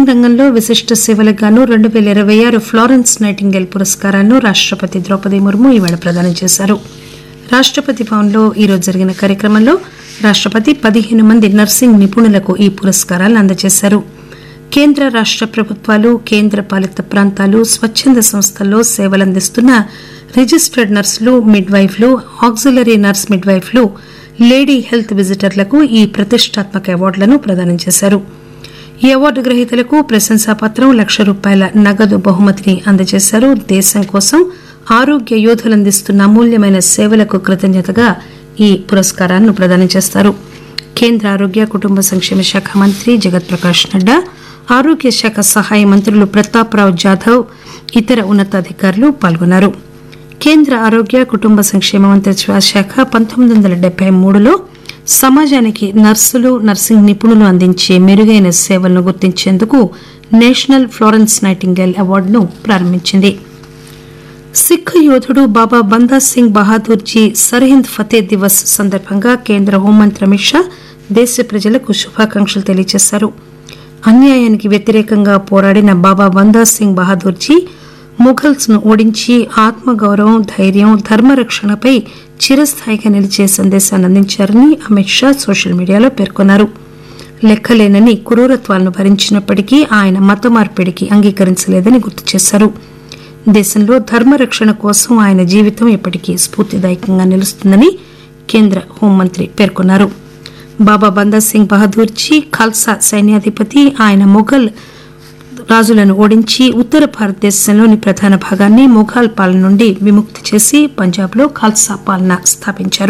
nursing రంగంలో విశిష్ట సేవలకు గాను రెండు పేల ఇరవై ఆరు ఫ్లారెన్స్ నైటింగేల్ పురస్కారాలను రాష్టపతి ద్రౌపది ముర్ము ఈవేళ ప్రదానం చేశారు రాష్టపతి భవన్లో ఈరోజు జరిగిన కార్యక్రమంలో రాష్టపతి పదిహేను మంది నర్సింగ్ నిపుణులకు ఈ పురస్కారాలను అందజేశారు కేంద్ర రాష్ట ప్రభుత్వాలు కేంద్ర పాలిత ప్రాంతాలు స్వచ్చంద సంస్థల్లో సేవలందిస్తున్న రిజిస్టర్డ్ నర్సులు మిడ్ వైఫ్లు ఆక్సిలరీ నర్స్ మిడ్ వైఫ్లు లేడీ హెల్త్ విజిటర్లకు ఈ ప్రతిష్టాత్మక అవార్డులను ప్రదానం చేశారు ఈ అవార్డు గ్రహీతలకు ప్రశంసాపత్రం లక్ష రూపాయల నగదు బహుమతిని అందజేశారు దేశం కోసం ఆరోగ్య యోధులు అందిస్తున్న అమూల్యమైన సేవలకు కృతజ్ఞతగా ఈ పురస్కారాలను ప్రదానం చేస్తారు కేంద్ర ఆరోగ్య కుటుంబ సంక్షేమ శాఖ మంత్రి జగత్ ప్రకాష్ నడ్డా ఆరోగ్య శాఖ సహాయ మంత్రులు ప్రతాప్రావు జాధవ్ ఇతర ఉన్నతాధికారులు పాల్గొన్నారు కేంద్ర ఆరోగ్య కుటుంబ సంక్షేమ మంత్రిత్వ శాఖ పంతొమ్మిది వందల డెబ్బై మూడులో సమాజానికి నర్సులు నర్సింగ్ నిపుణులు అందించే మెరుగైన సేవలను గుర్తించేందుకు నేషనల్ ఫ్లోరెన్స్ నైటింగేల్ అవార్డును ప్రారంభించింది సిక్ యోధుడు బాబా బందా సింగ్ బహాదూర్జీ సర్హింద్ ఫతే దివస్ సందర్భంగా కేంద్ర హోంమంత్రి అమిత్ షా దేశ ప్రజలకు శుభాకాంక్షలు తెలియజేశారు అన్యాయానికి వ్యతిరేకంగా పోరాడిన బాబా బందా సింగ్ బహాదూర్జీ ముఘల్స్ ను ఓడించి ఆత్మగౌరవం ధైర్యం ధర్మరక్షణపై చిరస్థాయిగా నిలిచే సందేశాన్ని అందించారని అమిత్ షా సోషల్ మీడియాలో పేర్కొన్నారు లెక్కలేనని క్రూరత్వాలను భరించినప్పటికీ ఆయన మత మార్పిడికి అంగీకరించలేదని గుర్తు చేశారు దేశంలో ధర్మరక్షణ కోసం ఆయన జీవితం ఎప్పటికీ స్ఫూర్తిదాయకంగా నిలుస్తుందని కేంద్ర హోంమంత్రి పేర్కొన్నారు బాబా బందా సింగ్ బహదూర్జీ ఖాల్సా సైన్యాధిపతి ఆయన మొఘల్ రాజులను ఓడించి ఉత్తర భారతదేశంలోని ప్రధాన భాగాన్ని మొఘాల్ పాలన నుండి విముక్తి చేసి పంజాబ్లో ఖాల్సా పాలన స్థాపించారు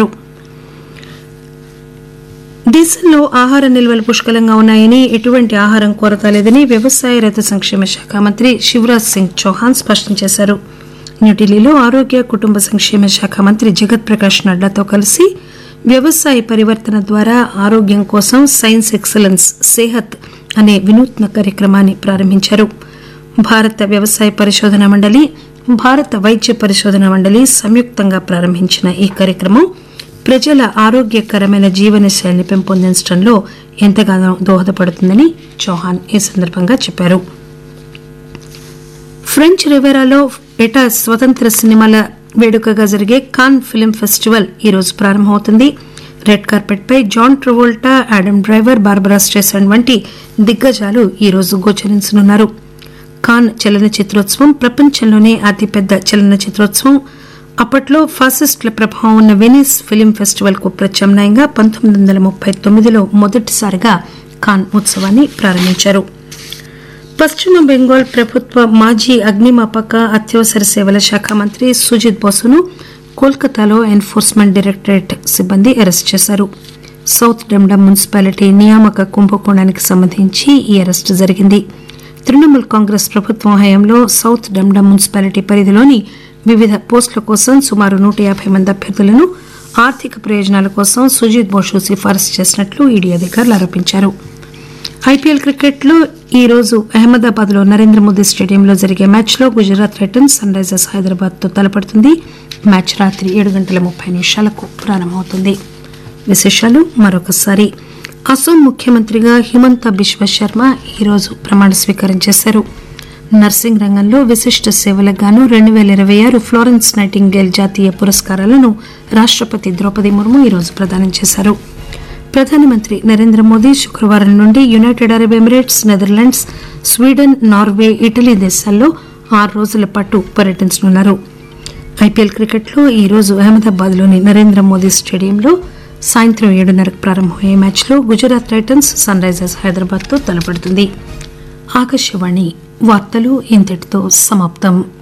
దేశంలో ఆహార నిల్వలు పుష్కలంగా ఉన్నాయని ఎటువంటి ఆహారం కొరత లేదని వ్యవసాయ రైతు సంక్షేమ శాఖ మంత్రి శివరాజ్ సింగ్ చౌహాన్ స్పష్టం చేశారు న్యూఢిల్లీలో ఆరోగ్య కుటుంబ సంక్షేమ శాఖ మంత్రి జగత్ ప్రకాష్ నడ్డాతో కలిసి వ్యవసాయ పరివర్తన ద్వారా ఆరోగ్యం కోసం సైన్స్ ఎక్సలెన్స్ సేహత్ అనే వినూత్న కార్యక్రమాన్ని ప్రారంభించారు భారత వ్యవసాయ పరిశోధన మండలి భారత వైద్య పరిశోధన మండలి సంయుక్తంగా ప్రారంభించిన ఈ కార్యక్రమం ప్రజల ఆరోగ్యకరమైన జీవన శైలిని పెంపొందించడంలో ఎంతగానో దోహదపడుతుందని చౌహాన్ ఈ సందర్భంగా చెప్పారు ఫ్రెంచ్ రివెరాలో ఎటా స్వతంత్ర సినిమాల వేడుకగా జరిగే కాన్ ఫిల్మ్ ఫెస్టివల్ ఈ రోజు ప్రారంభమవుతుంది రెడ్ కార్పెట్ పై John Travolta Adam Driver Barbara Streisand వంటి దిగ్గజాలు ఈ రోజు గోచరించనున్నారు కాన్ చలనచిత్రోత్సవం ప్రపంచంలోనే అతిపెద్ద చలనచిత్రోత్సవం అప్పట్లో ఫాసిస్టుల ప్రభావం ఉన్న వెనిస్ ఫిలిం ఫెస్టివల్ కు ప్రత్యామ్నాయంగా పంతొమ్మిది వందల ముప్పై తొమ్మిదిలో మొదటిసారిగా కాన్ ఉత్సవాన్ని ప్రారంభించారు పశ్చిమ బెంగాల్ ప్రభుత్వ మాజీ అగ్నిమాపక అత్యవసర సేవల శాఖ మంత్రి సుజిత్ బోసును కోల్కతాలో ఎన్ఫోర్స్మెంట్ డైరెక్టరేట్ సిబ్బంది అరెస్ట్ చేశారు సౌత్ డెమ్డా మున్సిపాలిటీ నియామక కుంభకోణానికి సంబంధించి ఈ అరెస్టు జరిగింది తృణమూల్ కాంగ్రెస్ ప్రభుత్వం హయాంలో సౌత్ డెమ్డా మున్సిపాలిటీ పరిధిలోని వివిధ పోస్టుల కోసం సుమారు నూట యాభై మంది అభ్యర్థులను ఆర్థిక ప్రయోజనాల కోసం సుజిత్ బోసు సిఫారసు చేసినట్లు ఈడీ అధికారులు ఆరోపించారు ఐపీఎల్ క్రికెట్లో ఈ రోజు అహ్మదాబాద్ లో నరేంద్ర మోదీ స్టేడియంలో జరిగే మ్యాచ్లో Gujarat Titans Sunrisers Hyderabad తో తలపడుతుంది మ్యాచ్ రాత్రి ఏడు గంటల ముప్పై నిమిషాలకు ప్రారంభమవుతుంది విశేషాలు మరొకసారి అసోం ముఖ్యమంత్రిగా హిమంత బిశ్వ శర్మ ఈరోజు ప్రమాణ స్వీకారం చేశారు నర్సింగ్ రంగంలో విశిష్ట సేవలకు గాను రెండు పేల ఇరవై ఆరు ఫ్లోరెన్స్ నైటింగేల్ జాతీయ పురస్కారాలను రాష్టపతి ద్రౌపది ముర్ము ఈరోజు ప్రదానం చేశారు ప్రధానమంత్రి నరేంద్ర మోదీ శుక్రవారం నుండి United Arab Emirates Netherlands Sweden Norway Italy దేశాల్లో ఆరు రోజుల పాటు పర్యటించనున్నారు ఐపీఎల్ క్రికెట్లో ఈ రోజు అహ్మదాబాద్లోని నరేంద్ర మోదీ స్టేడియంలో సాయంత్రం ఏడున్నరకు ప్రారంభమయ్యే మ్యాచ్లో గుజరాత్ టైటన్స్ సన్ రైజర్స్ హైదరాబాద్తో తలపడుతుంది ఆకాశవాణి వార్తలు ఇంతటితో సమాప్తం